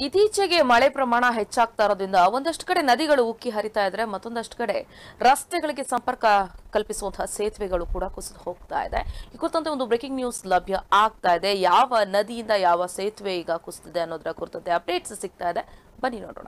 ಇತ್ತೀಚೆಗೆ ಮಳೆ ಪ್ರಮಾಣ ಹೆಚ್ಚಾಗ್ತಾ ಇರೋದ್ರಿಂದ ಒಂದಷ್ಟು ಕಡೆ ನದಿಗಳು ಉಕ್ಕಿ ಹರಿತಾ ಇದ್ರೆ ಮತ್ತೊಂದಷ್ಟು ಕಡೆ ರಸ್ತೆಗಳಿಗೆ ಸಂಪರ್ಕ ಕಲ್ಪಿಸುವಂತಹ ಸೇತುವೆಗಳು ಕೂಡ ಕುಸಿದು ಹೋಗ್ತಾ ಇದೆ ಈ ಕುರಿತಂತೆ ಒಂದು ಬ್ರೇಕಿಂಗ್ ನ್ಯೂಸ್ ಲಭ್ಯ ಆಗ್ತಾ ಇದೆ ಯಾವ ನದಿಯಿಂದ ಯಾವ ಸೇತುವೆ ಈಗ ಕುಸಿದಿದೆ ಅನ್ನೋದರ ಕುರಿತಂತೆ ಅಪ್ಡೇಟ್ಸ್ ಸಿಗ್ತಾ ಇದೆ ಬನ್ನಿ ನೋಡೋಣ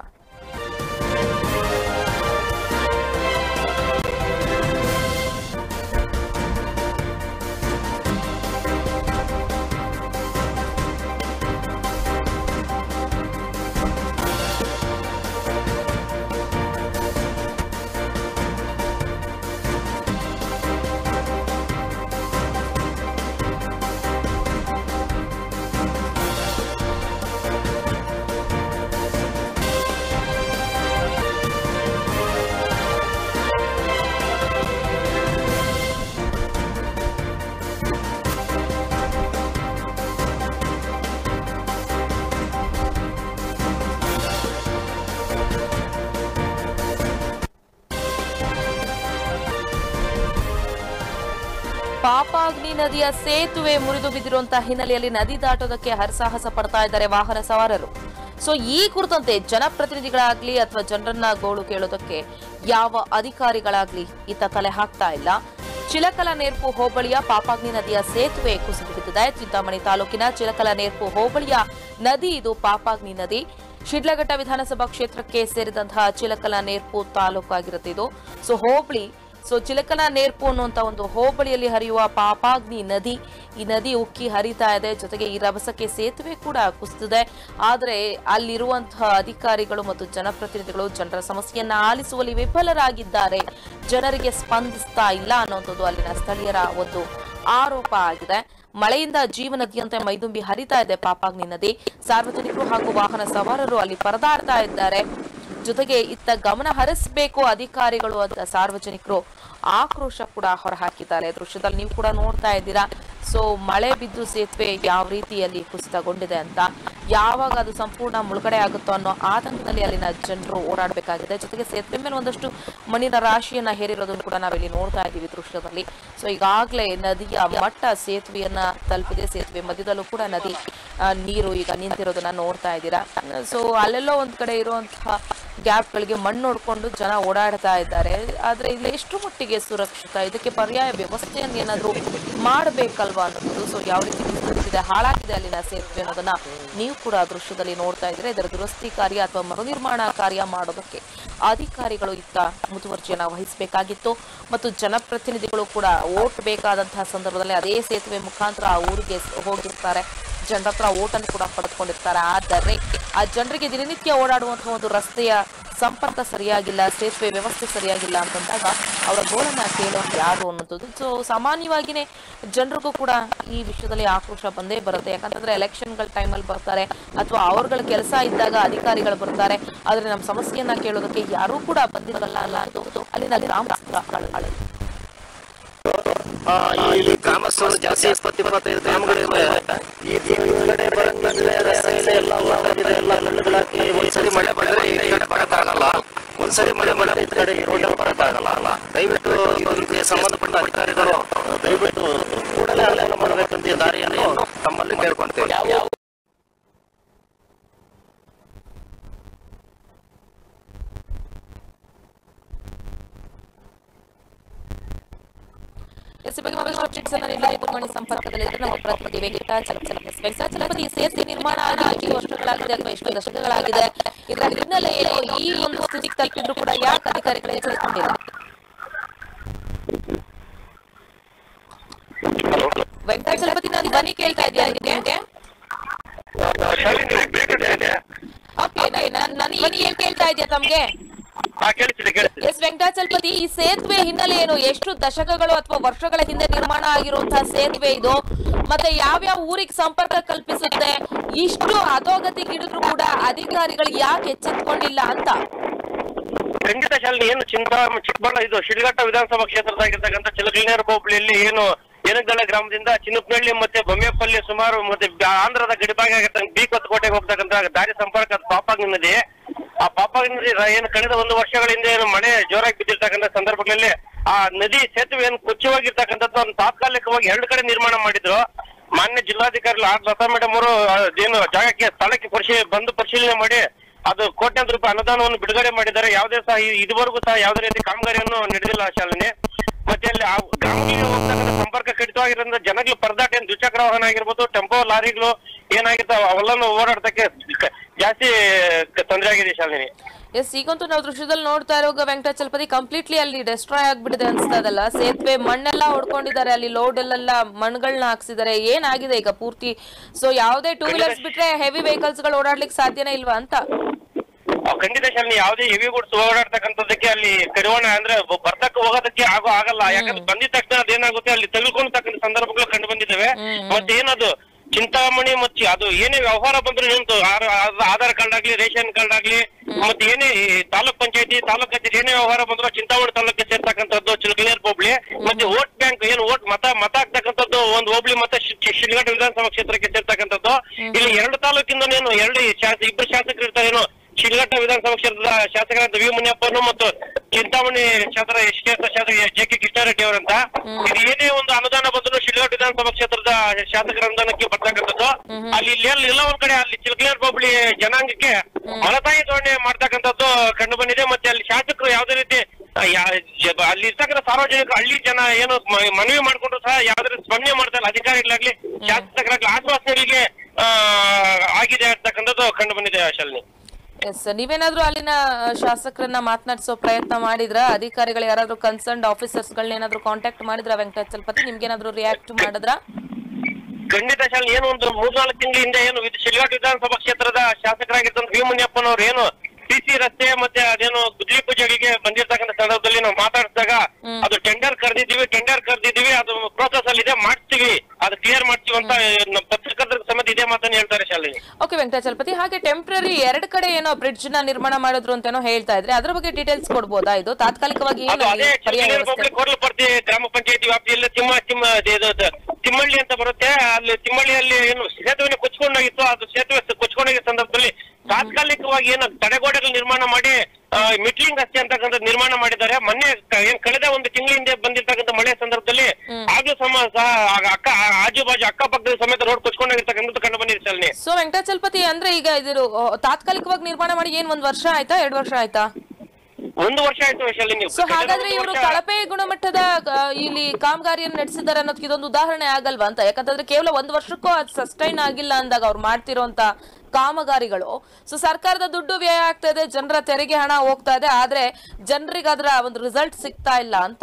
ಪಾಪಾಗ್ನಿ ನದಿಯ ಸೇತುವೆ ಮುರಿದು ಬಿದ್ದಿರುವಂತಹ ಹಿನ್ನೆಲೆಯಲ್ಲಿ ನದಿ ದಾಟೋದಕ್ಕೆ ಹರಸಾಹಸ ಪಡ್ತಾ ಇದ್ದಾರೆ ವಾಹನ ಸವಾರರು ಸೊ ಈ ಕುರಿತಂತೆ ಜನಪ್ರತಿನಿಧಿಗಳಾಗ್ಲಿ ಅಥವಾ ಜನರನ್ನ ಗೋಳು ಕೇಳೋದಕ್ಕೆ ಯಾವ ಅಧಿಕಾರಿಗಳಾಗ್ಲಿ ಇತ್ತ ತಲೆ ಹಾಕ್ತಾ ಇಲ್ಲ ಚಿಲಕಲ ನೇರ್ಪು ಹೋಬಳಿಯ ಪಾಪಾಗ್ನಿ ನದಿಯ ಸೇತುವೆ ಕುಸಿದು ಬಿದ್ದಿದೆ ಚಿಂತಾಮಣಿ ತಾಲೂಕಿನ ಚಿಲಕಲ ನೇರ್ಪು ಹೋಬಳಿಯ ನದಿ ಇದು ಪಾಪಾಗ್ನಿ ನದಿ ಶಿಡ್ಲಘಟ್ಟ ವಿಧಾನಸಭಾ ಕ್ಷೇತ್ರಕ್ಕೆ ಸೇರಿದಂತಹ ಚಿಲಕಲ ನೇರ್ಪು ತಾಲೂಕಾಗಿರುತ್ತೆ ಇದು ಸೊ ಹೋಬಳಿ ಸೊ ಚಿಲಕನ ನೇರ್ಪು ಅನ್ನುವಂತ ಒಂದು ಹೋಬಳಿಯಲ್ಲಿ ಹರಿಯುವ ಪಾಪಾಗ್ನಿ ನದಿ ಈ ನದಿ ಉಕ್ಕಿ ಹರಿತಾ ಇದೆ ಜೊತೆಗೆ ಈ ರಭಸಕ್ಕೆ ಸೇತುವೆ ಕೂಡ ಕುಸಿದಿದೆ ಆದರೆ ಅಲ್ಲಿರುವಂತಹ ಅಧಿಕಾರಿಗಳು ಮತ್ತು ಜನಪ್ರತಿನಿಧಿಗಳು ಜನರ ಸಮಸ್ಯೆಯನ್ನ ಆಲಿಸುವಲ್ಲಿ ವಿಫಲರಾಗಿದ್ದಾರೆ ಜನರಿಗೆ ಸ್ಪಂದಿಸ್ತಾ ಇಲ್ಲ ಅನ್ನುವಂಥದ್ದು ಅಲ್ಲಿನ ಸ್ಥಳೀಯರ ಒಂದು ಆರೋಪ ಆಗಿದೆ ಮಳೆಯಿಂದ ಜೀವನದಿಯಂತೆ ಮೈದುಂಬಿ ಹರಿತಾ ಇದೆ ಪಾಪಾಗ್ನಿ ನದಿ ಸಾರ್ವಜನಿಕರು ಹಾಗೂ ವಾಹನ ಸವಾರರು ಅಲ್ಲಿ ಪರದಾಡ್ತಾ ಇದ್ದಾರೆ ಜೊತೆಗೆ ಇತ್ತ ಗಮನ ಹರಿಸಬೇಕು ಅಧಿಕಾರಿಗಳು ಅಂತ ಸಾರ್ವಜನಿಕರು ಆಕ್ರೋಶ ಕೂಡ ಹೊರಹಾಕಿದ್ದಾರೆ ದೃಶ್ಯದಲ್ಲಿ ನೀವು ಕೂಡ ನೋಡ್ತಾ ಇದ್ದೀರಾ ಸೊ ಮಳೆ ಬಿದ್ದು ಸೇತುವೆ ಯಾವ ರೀತಿಯಲ್ಲಿ ಕುಸಿತಗೊಂಡಿದೆ ಅಂತ ಯಾವಾಗ ಅದು ಸಂಪೂರ್ಣ ಮುಳುಗಡೆ ಆಗುತ್ತೋ ಅನ್ನೋ ಆತಂಕದಲ್ಲಿ ಅಲ್ಲಿನ ಜನರು ಓಡಾಡಬೇಕಾಗಿದೆ ಜೊತೆಗೆ ಸೇತುವೆ ಮೇಲೆ ಒಂದಷ್ಟು ಮಣ್ಣಿನ ರಾಶಿಯನ್ನ ಹೇರಿರೋದನ್ನು ಕೂಡ ನಾವಿಲ್ಲಿ ನೋಡ್ತಾ ಇದ್ದೀವಿ ದೃಶ್ಯದಲ್ಲಿ ಸೊ ಈಗಾಗಲೇ ನದಿಯ ಮಟ್ಟ ಸೇತುವೆಯನ್ನ ತಲುಪಿದೆ ಸೇತುವೆ ಮಧ್ಯದಲ್ಲೂ ಕೂಡ ನದಿ ಆ, ನೀರು ಈಗ ನಿಂತಿರೋದನ್ನ ನೋಡ್ತಾ ಇದ್ದೀರಾ ಸೊ ಅಲ್ಲೆಲ್ಲೋ ಒಂದ್ ಕಡೆ ಇರುವಂತಹ ಗ್ಯಾಪ್ಗಳಿಗೆ ಮಣ್ಣು ನೋಡ್ಕೊಂಡು ಜನ ಓಡಾಡ್ತಾ ಇದ್ದಾರೆ ಆದ್ರೆ ಇಲ್ಲಿ ಎಷ್ಟು ಮಟ್ಟಿಗೆ ಸುರಕ್ಷಿತ ಇದಕ್ಕೆ ಪರ್ಯಾಯ ವ್ಯವಸ್ಥೆಯನ್ನು ಏನಾದ್ರೂ ಮಾಡಬೇಕಲ್ವಾ ಅನ್ನೋದು ಸೊ ಯಾವ ರೀತಿ ಕುಸಿದಿದೆ ಹಾಳಾಗಿದೆ ಅಲ್ಲಿನ ಸೇತುವೆ ಅನ್ನೋದನ್ನ ನೀವು ಕೂಡ ದೃಶ್ಯದಲ್ಲಿ ನೋಡ್ತಾ ಇದ್ರೆ ಇದರ ದುರಸ್ತಿ ಕಾರ್ಯ ಅಥವಾ ಮರುನಿರ್ಮಾಣ ಕಾರ್ಯ ಮಾಡೋದಕ್ಕೆ ಅಧಿಕಾರಿಗಳು ಇತ್ತ ಮುತುವರ್ಜಿಯನ್ನ ವಹಿಸಬೇಕಾಗಿತ್ತು ಮತ್ತು ಜನಪ್ರತಿನಿಧಿಗಳು ಕೂಡ ಓಟ್ ಬೇಕಾದಂತಹ ಸಂದರ್ಭದಲ್ಲಿ ಅದೇ ಸೇತುವೆ ಮುಖಾಂತರ ಆ ಊರಿಗೆ ಹೋಗಿರ್ತಾರೆ ಜನರ ಹತ್ರ ಓಟನ್ನು ಕೂಡ ಪಡೆದುಕೊಂಡಿರ್ತಾರೆ ಆದರೆ ಆ ಜನರಿಗೆ ದಿನನಿತ್ಯ ಓಡಾಡುವಂತಹ ಒಂದು ರಸ್ತೆಯ ಸಂಪರ್ಕ ಸರಿಯಾಗಿಲ್ಲ ಸೇತುವೆ ವ್ಯವಸ್ಥೆ ಸರಿಯಾಗಿಲ್ಲ ಅಂತಂದಾಗ ಅವರ ಗೋಳನ್ನ ಕೇಳೋರು ಯಾರು ಅನ್ನೋದು ಸೊ ಸಾಮಾನ್ಯವಾಗಿನೇ ಜನರಿಗೂ ಕೂಡ ಈ ವಿಷಯದಲ್ಲಿ ಆಕ್ರೋಶ ಬಂದೇ ಬರುತ್ತೆ ಯಾಕಂತಂದ್ರೆ ಎಲೆಕ್ಷನ್ಗಳ ಟೈಮಲ್ಲಿ ಬರ್ತಾರೆ ಅಥವಾ ಅವ್ರಗಳ ಕೆಲಸ ಇದ್ದಾಗ ಅಧಿಕಾರಿಗಳು ಬರ್ತಾರೆ ಆದ್ರೆ ನಮ್ಮ ಸಮಸ್ಯೆಯನ್ನ ಕೇಳೋದಕ್ಕೆ ಯಾರೂ ಕೂಡ ಬಂದಿರಲ್ಲ ಅಲ್ಲ ಅನ್ನೋದು ಅಲ್ಲಿನ ಗ್ರಾಮಸ್ಥರ ಆ, ಇಲ್ಲಿ ಗ್ರಾಮಸ್ಥರು ಜಾಸ್ತಿ ಇಪ್ಪತ್ತು ಇಪ್ಪತ್ತೈದು ಗ್ರಾಮಗಳಿವೆ ಈ ಕಡೆ ಬರಂಗಿದ್ರೆ ರಸ್ತೆ ಎಲ್ಲ ಹೋಗಿದೆ, ಎಲ್ಲ ಹಳ್ಳಿಗಳಾಗಿ ಒಂದ್ಸರಿ ಮಳೆ ಬಂದ್ರೆ ಈ ಕಡೆ ಬರಕ್ಕಾಗಲ್ಲ ಒಂದ್ಸರಿ ಮಳೆ ಬಂದ್ರೆ ಈ ಕಡೆ ಈ ರೋಡ್ ಬರಕ್ಕಾಗಲ್ಲ ದಯವಿಟ್ಟು ಇದಕ್ಕೆ ಸಂಬಂಧಪಟ್ಟ ಅಧಿಕಾರಿಗಳು ದಯವಿಟ್ಟು ಕೂಡಲೇ ಅಲ್ಲೆಲ್ಲ ಮಾಡಬೇಕಂತ ಈ ದಾರಿಯನ್ನು ತಮ್ಮಲ್ಲಿ ಕೇಳ್ಕೊಂತೇವೆ ಎಸ್ ಈ ಬಗ್ಗೆ ಮತ್ತಷ್ಟು updates ಅನ್ನ ನೀಡಲು ದೂರವಾಣಿ ಸಂಪರ್ಕದಲ್ಲಿದ್ದರೆ ನಮ್ಮ ಪ್ರತಿನಿಧಿ ವೆಂಕಟ ಚಲಪತಿ ವೆಂಕಟ ಚಲಪತಿ ಸೇತುವೆ ನಿರ್ಮಾಣ ಆಗಿ ಎಷ್ಟು ವರ್ಷಗಳಾಗಿದೆ ಅಥವಾ ಎಷ್ಟು ದಶಕಗಳಾಗಿದೆ ಇದರ ಹಿನ್ನೆಲೆ ಏನು ಈ ಒಂದು ಸ್ಥಿತಿಗೆ ತಲುಪಿದ್ರು ಕೂಡ ಯಾಕೆ ಅಧಿಕಾರಿಗಳು ಎಚ್ಚರಿಕೊಂಡಿಲ್ಲ ವೆಂಕಟ ಚಲಪತಿ ನಾನು ಧ್ವನಿ ಕೇಳ್ತಾ ಇದೆಯಾ ನಿಮಗೆ ಓಕೆ ನನಗೆ ಏನ್ ಕೇಳ್ತಾ ಇದೆಯಾ ತಮ್ಗೆ ಹಾ ಕೇಳಿಸಿದೆ ಕೇಳಿಸಿದೆ ಎಸ್ ವೆಂಕಟಾಚಲಪತಿ ಈ ಸೇತುವೆ ಹಿನ್ನೆಲೆ ಏನು ಎಷ್ಟು ದಶಕಗಳು ಅಥವಾ ವರ್ಷಗಳ ಹಿಂದೆ ನಿರ್ಮಾಣ ಆಗಿರುವಂತಹ ಸೇತುವೆ ಇದು ಮತ್ತೆ ಯಾವ್ಯಾವ ಊರಿಗೆ ಸಂಪರ್ಕ ಕಲ್ಪಿಸುತ್ತೆ ಇಷ್ಟು ಅಧೋಗತಿಗಿಡಿದ್ರು ಕೂಡ ಅಧಿಕಾರಿಗಳು ಯಾಕೆ ಎಚ್ಚೆತ್ಕೊಂಡಿಲ್ಲ ಅಂತ ಖಂಡಿತ ಶಾಲಿನಿ ಏನು ಚಿಂತಾ ಚಿಕ್ಕಬಳ್ಳ ಇದು ಶಿಡ್ಲಘಟ್ಟ ವಿಧಾನಸಭಾ ಕ್ಷೇತ್ರದಾಗಿರ್ತಕ್ಕಂಥ ಚಿಲಕಲಿನೇರ ಹೋಬಳಿಯಲ್ಲಿ ಏನು ಏನಗದಳ ಗ್ರಾಮದಿಂದ ಚಿನ್ನಪ್ಪನಹಳ್ಳಿ ಮತ್ತೆ ಬೊಮ್ಮೆಪಲ್ಲಿ ಸುಮಾರು ಮತ್ತೆ ಬ್ಯಾ- ಆಂಧ್ರದ ಗಡಿಭಾಗ ಆಗಿರ್ತಕ್ಕಂಥ ಬಿ ಕೊತ್ತಕೋಟೆಗೆ ಹೋಗ್ತಕ್ಕಂಥ ದಾರಿ ಸಂಪರ್ಕ ಪಾಪಾಗ್ನಿ ನದಿ ಆ ಪಾಪ ಏನು ಕಳೆದ ಒಂದು ವರ್ಷಗಳ ಹಿಂದೆ ಏನು ಮಳೆ ಜೋರಾಗಿ ಬಿದ್ದಿರ್ತಕ್ಕಂಥ ಸಂದರ್ಭಗಳಲ್ಲಿ ಆ ನದಿ ಸೇತುವೆ ಏನು ಕೊಚ್ಚವಾಗಿರ್ತಕ್ಕಂಥದ್ದು ಒಂದು ತಾತ್ಕಾಲಿಕವಾಗಿ ಎರಡು ಕಡೆ ನಿರ್ಮಾಣ ಮಾಡಿದ್ರು ಮಾನ್ಯ ಜಿಲ್ಲಾಧಿಕಾರಿ ಆರ್ ಲತಾ ಮೇಡಮ್ ಅವರು ಏನು ಜಾಗಕ್ಕೆ ಸ್ಥಳಕ್ಕೆ ಪರಿಶೀಲನೆ ಬಂದು ಪರಿಶೀಲನೆ ಮಾಡಿ ಅದು ಕೋಟ್ಯಾಂತರ ರೂಪಾಯಿ ಅನುದಾನವನ್ನು ಬಿಡುಗಡೆ ಮಾಡಿದ್ದಾರೆ ಯಾವುದೇ ಸಹ ಈ- ಇದುವರೆಗೂ ಸಹ ಯಾವುದೇ ರೀತಿ ಕಾಮಗಾರಿಯನ್ನು ನಡೆದಿಲ್ಲ ಶಾಲೆನೆ ಮತ್ತೆ ಅಲ್ಲಿ ಆ ಗ್ರಾಮಗಳಿಗೆ ಹೋಗ್ತಕ್ಕಂಥ ಸಂಪರ್ಕ ಕಡಿತವಾಗಿರೋದ್ರಿಂದ ಜನಗಳು ಪರದಾಟ ಏನು ದ್ವಿಚಕ್ರ ವಾಹನ ಆಗಿರ್ಬೋದು ಟೆಂಪೋ ಲಾರಿಗಳು ಏನಾಗಿರ್ತಾವ ಅವೆಲ್ಲನೂ ಓಡಾಡ್ತಕ್ಕೆ ಕ- ಜಾಸ್ತಿ ಕ- ತೊಂದರೆ ಆಗಿದೆ ಶಾಲಿನಿ ಎಸ್ ಈಗಂತೂ ನಾವು ದೃಶ್ಯದಲ್ಲಿ ನೋಡ್ತಾ ಇರೋ ವೆಂಕಟಾಚಲಪತಿ ಕಂಪ್ಲೀಟ್ಲಿ ಅಲ್ಲಿ ಡೆಸ್ಟ್ರಾಯ್ ಆಗ್ಬಿಟ್ಟಿದೆ ಅನ್ಸ್ತದಲ್ಲ ಸೇತುವೆ ಮಣ್ಣೆಲ್ಲ ಹೊಡ್ಕೊಂಡಿದ್ದಾರೆ ಅಲ್ಲಿ ಲೋಡ್ ಅಲ್ಲೆಲ್ಲ ಮಣ್ಗಳನ್ನ ಹಾಕ್ಸಿದ್ದಾರೆ ಏನಾಗಿದೆ ಈಗ ಪೂರ್ತಿ ಸೊ ಯಾವುದೇ ಟೂ ವೀಲರ್ಸ್ ಬಿಟ್ರೆ ಹೆವಿ ವೆಹಿಕಲ್ಸ್ ಗಳು ಓಡಾಡ್ಲಿಕ್ಕೆ ಸಾಧ್ಯನೇ ಇಲ್ವಾ ಅಂತ ಆ, ಖಂಡಿತ ಶಾಲಿನಿ ಯಾವುದೇ ಹೆವಿ ಗುಡ್ಸ್ ಓಡಾಡ್ತಕ್ಕಂಥದ್ದಕ್ಕೆ ಅಲ್ಲಿ ಕಡಿವಾಣ ಅಂದ್ರೆ ಬ- ಬರ್ತಕ್ಕ ಹೋಗೋದಕ್ಕೆ ಆಗೋ ಆಗಲ್ಲ ಯಾಕಂದ್ರೆ ಬಂದಿದ ತಕ್ಷಣ ಅದೇನಾಗುತ್ತೆ ಅಲ್ಲಿ ತೆಗೆದುಕೊಂಡ್ತಕ್ಕಂಥ ಸಂದರ್ಭಗಳು ಕಂಡು ಬಂದಿದ್ದಾವೆ ಮತ್ತೆ ಏನದು ಚಿಂತಾಮಣಿ ಮತ್ತೆ ಅದು ಏನೇ ವ್ಯವಹಾರ ಬಂದ್ರೆ ನಿಂತು ಆರ- ಆದ- ಆಧಾರ್ ಕಾರ್ಡ್ ಆಗ್ಲಿ ರೇಷನ್ ಕಾರ್ಡ್ ಆಗ್ಲಿ ಮತ್ತೆ ಏನೇ ಈ ತಾಲೂಕ್ ಪಂಚಾಯತಿ ತಾಲೂಕ್ ಕಚೇರಿ ಏನೇ ವ್ಯವಹಾರ ಬಂದ್ರು ಚಿಂತಾಮಣಿ ತಾಲೂಕಿಗೆ ಸೇರ್ತಕ್ಕಂಥದ್ದು ಚಿಲಕಲೇರ್ ಹೋಬ್ಳಿ ಮತ್ತೆ ವೋಟ್ ಬ್ಯಾಂಕ್ ಏನು ವೋಟ್ ಮತ ಮತ ಹಾಕ್ತಕ್ಕಂಥದ್ದು ಒಂದು ಹೋಬ್ಳಿ ಮತ್ತೆ ಶಿ- ಶಿ- ಶಿಲ್ಘಟ್ಟ ವಿಧಾನಸಭಾ ಕ್ಷೇತ್ರಕ್ಕೆ ಸೇರ್ತಕ್ಕಂಥದ್ದು ಇಲ್ಲಿ ಎರಡು ತಾಲೂಕಿಂದ ಏನು ಎರಡು ಶಾಸ ಇಬ್ಬರು ಶಾಸಕರು ಇರ್ತಾರೆ ಏನು ಶಿಲ್ಘಟ್ಟ ವಿಧಾನಸಭಾ ಕ್ಷೇತ್ರದ ಶಾಸಕರಾದ ವಿ ಮುನಿಯಪ್ಪನು ಮತ್ತು ಚಿಂತಾಮಣಿ ಕ್ಷೇತ್ರ ಕ್ಷೇತ್ರ ಶಾಸಕ ಜೆ ಕೆ ಕೃಷ್ಣಾರೆಡ್ಡಿ ಅವರಂತ ಇದು ಏನೇ ಒಂದು ಅನುದಾನ ಬಂದ್ರು ಶಿಲ್ಘಟ್ಟ ವಿಧಾನಸಭಾ ಕ್ಷೇತ್ರದ ಶಾಸಕರ ಅನುದಾನಕ್ಕೆ ಬರ್ತಕ್ಕಂಥದ್ದು ಅಲ್ಲಿ ಇಲ್ಲಿ ಎಲ್ಲ ಎಲ್ಲ ಒಂದ್ ಕಡೆ ಅಲ್ಲಿ ಚಿಲ್ಕಲೇರ್ ಹೋಬಳಿ ಜನಾಂಗಕ್ಕೆ ಮಲತಾಯಿ ಧೋರಣೆ ಮಾಡ್ತಕ್ಕಂಥದ್ದು ಕಂಡು ಬಂದಿದೆ ಮತ್ತೆ ಅಲ್ಲಿ ಶಾಸಕರು ಯಾವುದೇ ರೀತಿ ಆ, ಯಾ- ಜ- ಅಲ್ಲಿ ಇರ್ತಕ್ಕಂಥ ಸಾರ್ವಜನಿಕ ಹಳ್ಳಿ ಜನ ಏನು ಮ- ಮನವಿ ಮಾಡ್ಕೊಂಡ್ರು ಸಹ ಯಾವ್ದಾದ್ರು ಸ್ಪಂದನೆ ಮಾಡ್ತಾರೆ ಅಧಿಕಾರಿಗಳಾಗ್ಲಿ ಶಾಸಕರಾಗ್ಲಿ ಆಶ್ವಾಸನೆಗಳಿಗೆ ಆ, ಆಗಿದೆ ಅಂತಕ್ಕಂಥದ್ದು ಕಂಡು ಬಂದಿದೆ ಶಾಲಿನಿ ಎಸ್ ನೀವೇನಾದ್ರೂ ಅಲ್ಲಿನ ಆ, ಶಾಸಕರನ್ನ ಮಾತನಾಡಿಸೋ ಪ್ರಯತ್ನ ಮಾಡಿದ್ರ ಅಧಿಕಾರಿಗಳು ಯಾರಾದ್ರೂ ಕನ್ಸರ್ನ್ಡ್ ಆಫೀಸರ್ಸ್ ಗಳನ್ನ ಏನಾದ್ರೂ ಕಾಂಟ್ಯಾಕ್ಟ್ ಮಾಡಿದ್ರ ವೆಂಕಟಾಚಲಪತಿ ನಿಮ್ಗೇನಾದ್ರೂ ರಿಯಾಕ್ಟ್ ಮಾಡಿದ್ರ ಖಂಡಿತ ಶಾಲೆ ಏನು ಒಂದು ಮೂರ್ನಾಲ್ಕು ತಿಂಗಳ ಹಿಂದೆ ಏನು ವಿಧ- ಶಿಲ್ಘಾಟ್ ವಿಧಾನಸಭಾ ಕ್ಷೇತ್ರದ ಶಾಸಕರಾಗಿದ್ದಂತ ವಿ ಮುನಿಯಪ್ಪನವ್ರು ಏನು ಸಿಸಿ ರಸ್ತೆ ಮತ್ತೆ ಅದೇನು ಗುದ್ಲಿ ಪೂಜೆಗಳಿಗೆ ಬಂದಿರ್ತಕ್ಕಂಥ ಸಂದರ್ಭದಲ್ಲಿ ನಾವು ಮಾತಾಡಿಸಿದಾಗ ಅದು ಟೆಂಡರ್ ಕರೆದಿದ್ದೀವಿ ಟೆಂಡರ್ ಕರೆದಿದ್ದೀವಿ ಅದು ಪ್ರೋಸೆಸ್ ಅಲ್ಲಿ ಇದೆ ಮಾಡ್ತೀವಿ ಅದು ಕ್ಲಿಯರ್ ಮಾಡ್ತೀವಿ ಅಂತ ನಮ್ಮ ಪತ್ರಕರ್ತರ ಸಮೇತ ಇದೇ ಮಾತನ್ನ ಹೇಳ್ತಾರೆ ಶಾಲಿನಿ ಓಕೆ ವೆಂಕಟಾಚಲಪತಿ ಹಾಗೆ ಟೆಂಪ್ರರಿ ಎರಡ್ ಕಡೆ ಏನೋ ಬ್ರಿಡ್ಜ್ ನ ನಿರ್ಮಾಣ ಮಾಡಿದ್ರು ಅಂತೇನೋ ಹೇಳ್ತಾ ಇದ್ರೆ ಅದ್ರ ಬಗ್ಗೆ ಡೀಟೇಲ್ಸ್ ಕೊಡ್ಬೋದಾ ಇದು ತಾತ್ಕಾಲಿಕವಾಗಿ ಅದು ಏನು ಅದೇ ಅಲ್ಲಿ ಪರ್ಯಾಯ ವ್ಯವಸ್ಥೆ ಪಬ್ಲಿಕ್ ಕೋರ್ಲಪರ್ತಿ ಗ್ರಾಮ ಪಂಚಾಯತಿ ವ್ಯಾಪ್ತಿಯಲ್ಲಿ ತಿಮ್ಮ ತಿಮ್ಮ ಇದು- ಇದು ತಿಮ್ಮಳ್ಳಿ ಅಂತ ಬರುತ್ತೆ ಅಲ್ಲಿ ತಿಮ್ಮಳ್ಳಿಯಲ್ಲಿ ಏನು ಸೇತುವೆ ಕೊಚ್ಕೊಂಡಾಗಿತ್ತು ಅದು ಸೇತುವೆ ಕೊಚ್ಕೊಂಡಾಗಿದ್ದ ಸಂದರ್ಭದಲ್ಲಿ ತಾತ್ಕಾಲಿಕವಾಗಿ ಏನು ತಡೆಗೋಡೆಗಳು ನಿರ್ಮಾಣ ಮಾಡಿ ಮಿಟ್ಲಿಂಗ್ ರಸ್ತೆ ಅಂತಕ್ಕಂಥ ನಿರ್ಮಾಣ ಮಾಡಿದ್ದಾರೆ ಮೊನ್ನೆ ಕ- ಏನ್ ಕಳೆದ ಒಂದು ತಿಂಗಳ ಹಿಂದೆ ಬಂದಿರ್ತಕ್ಕಂಥ ಮಳೆ ಸಂದರ್ಭದಲ್ಲಿ ಆಗ್ಲೂ ಸಮ ಸಹ ಆಗ ಅಕ್ಕ ಆಜು ಬಾಜು ಅಕ್ಕಪಕ್ಕದ ಸಮೇತ ರೋಡ್ ಕೊಚ್ಕೊಂಡಾಗಿರ್ತಕ್ಕಂಥದ್ದು ಕಂಡು ಬಂದಿದೆ ಶಾಲಿನಿ ಸೊ ವೆಂಕಟಾಚಲಪತಿ ಅಂದ್ರೆ ಈಗ ಇದು ಆ, ತಾತ್ಕಾಲಿಕವಾಗಿ ನಿರ್ಮಾಣ ಮಾಡಿ ಏನ್ ಒಂದ್ ವರ್ಷ ಆಯ್ತಾ ಎರಡ್ ವರ್ಷ ಆಯ್ತಾ ಒಂದು ವರ್ಷ ಆಯ್ತು ಶಾಲಿನಿ ಸೊ ಹಾಗಾದ್ರೆ ಒಂದು ಇವರು ವರ್ಷ- ಕಳಪೆ ಗುಣಮಟ್ಟದ ಆ, ಇಲ್ಲಿ ಕಾಮಗಾರಿಯನ್ನು ನಡೆಸಿದ್ದಾರೆ ಅನ್ನೋದಕ್ಕೆ ಇದೊಂದು ಉದಾಹರಣೆ ಆಗಲ್ವಾ ಅಂತ ಯಾಕಂತಂದ್ರೆ ಕೇವಲ ಒಂದ್ ವರ್ಷಕ್ಕೂ ಅದು ಸಸ್ಟೈನ್ ಆಗಿಲ್ಲ ಅಂದಾಗ ಅವ್ರು ಮಾಡ್ತಿರೋಂತ ಕಾಮಗಾರಿಗಳು ಸೊ ಸರ್ಕಾರದ ದುಡ್ಡು ವ್ಯಯ ಆಗ್ತಾ ಇದೆ ಜನರ ತೆರಿಗೆ ಹಣ ಹೋಗ್ತಾ ಇದೆ ಆದ್ರೆ ಜನರಿಗೆ ಅದರ ಒಂದು ರಿಸಲ್ಟ್ ಸಿಗ್ತಾ ಇಲ್ಲ ಅಂತ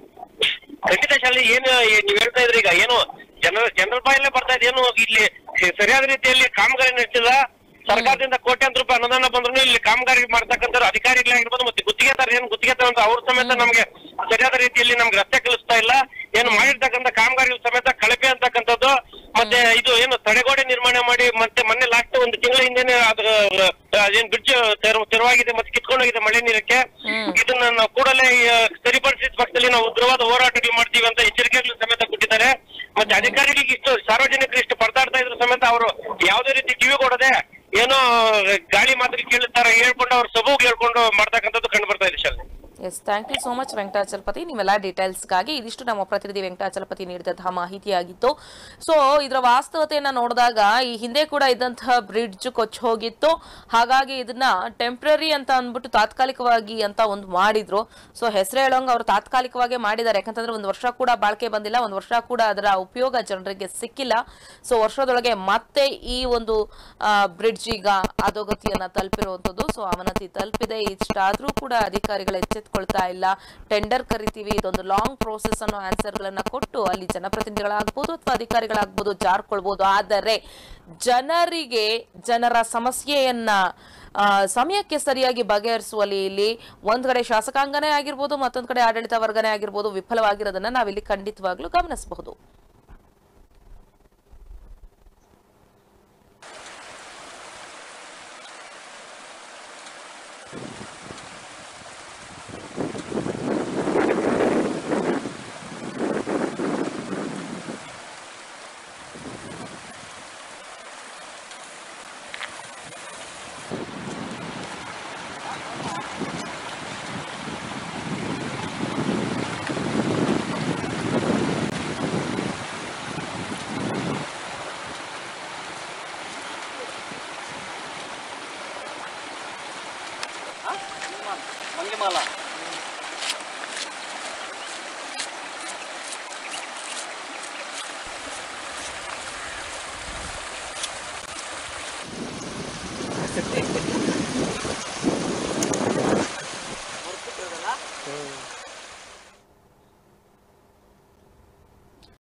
ಖಂಡಿತ ಶಾಲೆ ಏನು ಏ- ನೀವ್ ಹೇಳ್ತಾ ಇದ್ರಿ ಈಗ ಏನು ಜನರ ಜನರ ಬಾಯಲ್ಲೇ ಬರ್ತಾ ಇದೆ ಏನು ಇಲ್ಲಿ ಸರಿಯಾದ ರೀತಿಯಲ್ಲಿ ಕಾಮಗಾರಿ ನಡೆಸಿಲ್ಲ ಸರ್ಕಾರದಿಂದ ಕೋಟ್ಯಾಂತರ ರೂಪಾಯಿ ಅನುದಾನ ಬಂದ್ರು ಇಲ್ಲಿ ಕಾಮಗಾರಿ ಮಾಡ್ತಕ್ಕಂಥ ಅಧಿಕಾರಿಗಳಾಗಿರ್ಬೋದು ಮತ್ತೆ ಗುತ್ತಿಗೆದಾರ ಏನ್ ಗುತ್ತಿಗೆದಾರ ಅಂತ ಅವ್ರ ಸಮೇತ ನಮ್ಗೆ ಸರಿಯಾದ ರೀತಿಯಲ್ಲಿ ನಮ್ಗೆ ರಸ್ತೆ ಕಲಿಸ್ತಾ ಇಲ್ಲ ಏನು ಮಾಡಿರ್ತಕ್ಕಂಥ ಕಾಮಗಾರಿ ಸಮೇತ ಕಳಪೆ ಅಂತಕ್ಕಂಥದ್ದು ಮತ್ತೆ ಇದು ಏನು ತಡೆಗೋಡೆ ನಿರ್ಮಾಣ ಮಾಡಿ ಮತ್ತೆ ಮೊನ್ನೆ ಲಾಸ್ಟ್ ಒಂದು ತಿಂಗಳ ಹಿಂದೆನೆ ಅದ್ರ ಅದೇನ್ ಬ್ರಿಡ್ಜ್ ತೆರವಾಗಿದೆ ಮತ್ತೆ ಕಿತ್ಕೊಂಡೋಗಿದೆ ಮಳೆ ನೀರಕ್ಕೆ ಇದನ್ನ ನಾವು ಕೂಡಲೇ ಆ, ಸರಿಪಡಿಸಿದ ಪಕ್ಷದಲ್ಲಿ ನಾವು ಉಗ್ರವಾದ ಹೋರಾಟಗಳು ಮಾಡ್ತೀವಿ ಅಂತ ಎಚ್ಚರಿಕೆಗಳು ಸಮೇತ ಕೊಟ್ಟಿದ್ದಾರೆ ಮತ್ತೆ ಅಧಿಕಾರಿಗಳಿಗೆ ಇಷ್ಟು ಸಾರ್ವಜನಿಕರು ಇಷ್ಟು ಪರದಾಡ್ತಾ ಇದ್ರು ಸಮೇತ ಅವರು ಯಾವುದೇ ರೀತಿ ಕಿವಿ ಕೊಡದೆ ಏನೋ ಗಾಳಿ ಮಾತಿಗೆ ಕೇಳುತ್ತಾರೆ ಹೇಳ್ಕೊಂಡು ಅವ್ರ ಸಬೂಗ್ ಹೇಳ್ಕೊಂಡು ಮಾಡ್ತಕ್ಕಂಥದ್ದು ಕಂಡು ಬರ್ತಾ ಇದೆ ಶಾಲೆ yes thank you so much Venkatachalapathi ನಿಮ್ಮೆಲ್ಲ ಡೀಟೇಲ್ಸ್ಗಾಗಿ ಇದಿಷ್ಟು ನಮ್ಮ ಪ್ರತಿನಿಧಿ ವೆಂಕಟಾಚಲಪತಿ ನೀಡಿದಂತಹ ಮಾಹಿತಿಯಾಗಿತ್ತು ಸೊ ಇದರ ವಾಸ್ತವತೆಯನ್ನ ನೋಡಿದಾಗ ಈ ಹಿಂದೆ ಕೂಡ ಇದ್ದಂತಹ ಬ್ರಿಡ್ಜ್ ಕೊಚ್ಚ ಹೋಗಿತ್ತು ಹಾಗಾಗಿ ಇದನ್ನ ಟೆಂಪ್ರರಿ ಅಂತ ಅಂದ್ಬಿಟ್ಟು ತಾತ್ಕಾಲಿಕವಾಗಿ ಅಂತ ಒಂದು ಮಾಡಿದ್ರು ಸೊ ಹೆಸರು ಹೇಳೋಂಗ್ ಅವರು ತಾತ್ಕಾಲಿಕವಾಗಿ ಮಾಡಿದ್ದಾರೆ ಯಾಕಂತಂದ್ರೆ ಒಂದು ವರ್ಷ ಕೂಡ ಬಾಳಿಕೆ ಬಂದಿಲ್ಲ ಒಂದು ವರ್ಷ ಕೂಡ ಅದರ ಉಪಯೋಗ ಜನರಿಗೆ ಸಿಕ್ಕಿಲ್ಲ ಸೊ ವರ್ಷದೊಳಗೆ ಮತ್ತೆ ಈ ಒಂದು ಬ್ರಿಡ್ಜ್ ಈಗ ಅಧೋಗತಿಯನ್ನ ತಲುಪಿರುವಂತದ್ದು ಸೊ ಅವನತಿ ತಲುಪಿದೆ ಇಷ್ಟಾದ್ರೂ ಕೂಡ ಅಧಿಕಾರಿಗಳು ಎಚ್ಚೆತ್ಕೊಳ್ತಾ ಇಲ್ಲ ಟೆಂಡರ್ ಕರಿತೀವಿ ಇದೊಂದು ಲಾಂಗ್ ಪ್ರೋಸೆಸ್ ಅನ್ನೋ ಆನ್ಸರ್ ಗಳನ್ನ ಕೊಟ್ಟು ಅಲ್ಲಿ ಜನಪ್ರತಿನಿಧಿಗಳಾಗ್ಬೋದು ಅಥವಾ ಅಧಿಕಾರಿಗಳಾಗ್ಬೋದು ಜಾರ್ಕೊಳ್ಬೋದು ಆದರೆ ಜನರಿಗೆ ಜನರ ಸಮಸ್ಯೆಯನ್ನ ಆ, ಸಮಯಕ್ಕೆ ಸರಿಯಾಗಿ ಬಗೆಹರಿಸುವಲ್ಲಿ ಇಲ್ಲಿ ಒಂದ್ ಕಡೆ ಶಾಸಕಾಂಗನೇ ಆಗಿರ್ಬೋದು ಮತ್ತೊಂದ್ ಕಡೆ ಆಡಳಿತ ವರ್ಗನೇ ಆಗಿರ್ಬೋದು ವಿಫಲವಾಗಿರೋದನ್ನ ನಾವಿಲ್ಲಿ ಖಂಡಿತವಾಗ್ಲೂ ಗಮನಿಸಬಹುದು ಮಂಗಿಮಾಲ